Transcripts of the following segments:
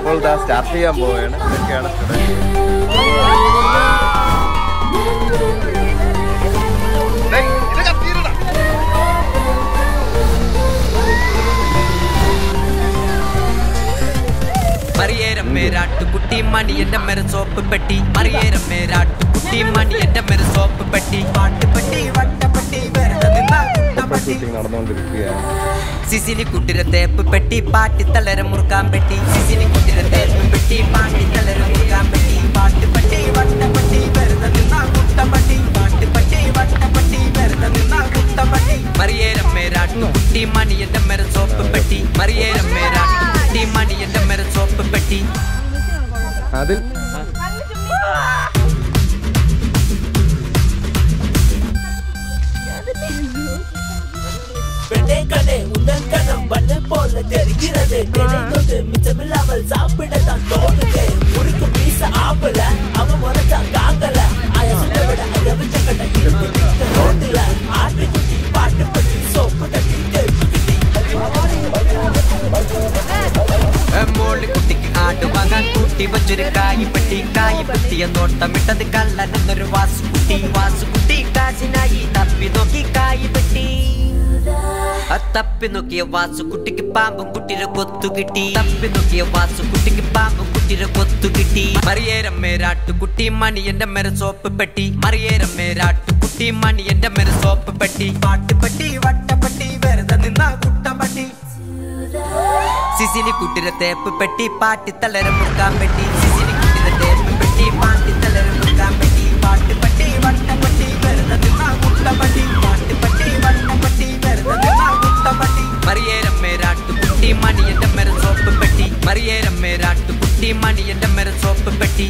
അപ്പോൾ ഇതാ സ്റ്റാർട്ട് ചെയ്യാൻ പോവുകയാണ് ഇതൊക്കെയാണ് സ്റ്റുഡൻസ് മറിയേരം മേരാട്ടുകുട്ടി മണി എന്റെ മെര സോപ്പ് പെട്ടി മറിയേരം മേരാട്ടുകുട്ടി മണി എന്റെ മെര സോപ്പ് പെട്ടി പാട്ടുപെട്ടി വട്ടപ്പെട്ടി വെറുതെ നിന്നാ കുട്ടപ്പെട്ടി ഷൂട്ടിംഗ് നടന്നുകൊണ്ടിരിക്കുകയാണ് സിസിലി കുട്ടിര തേപ്പ് പെട്ടി പാട്ടി തളര മുറുക്കാൻ പെട്ടി സിസിലി കുട്ടിര തേപ്പ് പെട്ടി പാട്ടി തളര മുറുക്കാൻ പെട്ടി പാട്ടുപെട്ടി വട്ടപ്പെട്ടി വെറുതെ നിന്നാ കുട്ടപ്പെട്ടി പാട്ടുപെട്ടി വട്ടപ്പെട്ടി വെറുതെ നിന്നാ കുട്ടപ്പെട്ടി മറിയേരം മേരാട്ടുകുട്ടി മണി എന്റെ മെര സോപ്പ് പെട്ടി മറിയേരം മേരാട്ടുകുട്ടി മണി എന്റെ മെര സോപ്പ് പെട്ടി അതിൽ பெண்ணே கண்ணே உந்தன் கண்ணம் பண்ணு போல தெரிகிறது தினை தொட்டு மிச்சமில்லாமல் சாப்பிடத்தான் தோணுது முறுக்கு மீச ஆப்பல அவன் முறைச்சான் காக்கல அயசுல விட அயவிச்ச கட்ட இருந்து நிக்க ரோட்டுல ஆட்டு குட்டி பாட்டு பட்டி சோப்பு தட்டி தேப்பு கிட்டி മോളി കുട്ടിക്ക് ആടുവാങ്ങാൻ കൂട്ടി വച്ചൊരു കായി പെട്ടി കായി പെട്ടിയ നോട്ടമിട്ടത് കള്ളനെന്നൊരു വാസുകുട്ടി വാസുകുട്ടി കാശിനായി തപ്പി നോക്കി കായി പെട്ടി ആ തപ്പി നോക്കിയ വാസുകുട്ടിക്ക് പാമ്പും കുട്ടിയുടെ കൊത്തു കിട്ടി തപ്പി നോക്കിയ വാസുകുട്ടിക്ക് പാമ്പും കുട്ടിയുടെ കൊത്തു കിട്ടി മറിയേരം മേരാട്ടുകുട്ടി മണി എന്റെ മെര സോപ്പ് പെട്ടി മറിയേരം മേരാട്ടുകുട്ടി മണി എന്റെ മെര സോപ്പ് പെട്ടി പാട്ടുപെട്ടി വട്ടപ്പെട്ടി വെറുതെ നിന്ന കുട്ടപ്പെട്ടി സിസിലി കുട്ടിര തേപ്പ് പെട്ടി പാട്ടി തളര മുറുക്കാൻ പെട്ടി സിസിലി കുട്ടിര തേപ്പ് പെട്ടി പാട്ടി തളര മുറുക്കാൻ പെട്ടി പാട്ടുപെട്ടി വട്ടപ്പെട്ടി വെറുതെ നിന്ന കുട്ടപ്പെട്ടി പാട്ടുപെട്ടി വട്ടപ്പെട്ടി വെറുതെ നിന്ന കുട്ടപ്പെട്ടി മറിയേരം മേരാട്ടുകുട്ടി മണി എന്റെ മെര സോപ്പ് പെട്ടി മറിയേരം മേരാട്ടുകുട്ടി മണി എന്റെ മെര സോപ്പ് പെട്ടി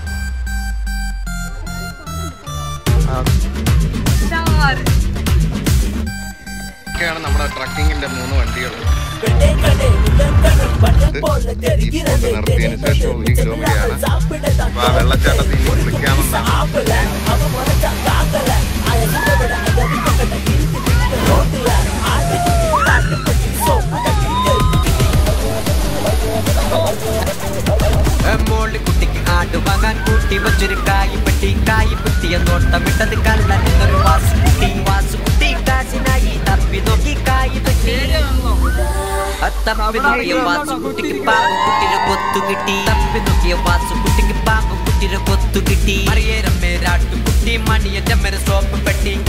ഒക്കെയാണ് നമ്മുടെ ട്രക്കിങ്ങിന്റെ മൂന്ന് വണ്ടികൾ பெண்ணே கண்ணே உந்தன் கண்ணம் பண்ணு போல தெரிகிறது ഇപ്പോൾ നിർത്തിയതിന് தினை ശേഷം தொட்டு ഈ കിലോമീറ്ററാണ് மிச்சமில்லாமல் சாப்பிடத்தான் അപ്പോൾ ആ വെള്ളച്ചാട്ടത്തിൽ ഇനി കുളിക്കാമെന്നാണ് ஆப்பல அவன் முறைச்சான் காக்கல அயசுல விட அயவிச்ச கட்ட இருந்து நிக்க ரோட்டுல ஆட்டு குட்டி பாட்டு பட்டி சோப்பு தட்டி தேப்பு கிட்டி മോളി കുട്ടിക്ക് ആടുവാങ്ങാൻ കൂട്ടി വച്ചൊരു കായി പെട്ടി കായി പെട്ടിയ നോട്ടമിട്ടത് കള്ളനെന്നൊരു വാസുകുട്ടി വാസുകുട്ടി കാശിനായി തപ്പി നോക്കി കായി പെട്ടി ആ തപ്പി നോക്കിയ വാസുകുട്ടിക്ക് പാമ്പ് കുട്ടിയുടെ കൊത്തു കിട്ടി തപ്പി നോക്കിയ വാസുകുട്ടിക്ക് പാമ്പ് കുട്ടിയുടെ കൊത്തു കിട്ടി മറിയേരം മേരാട്ടുകുട്ടി മണിയന്റെ മെര സോപ്പ് പെട്ടി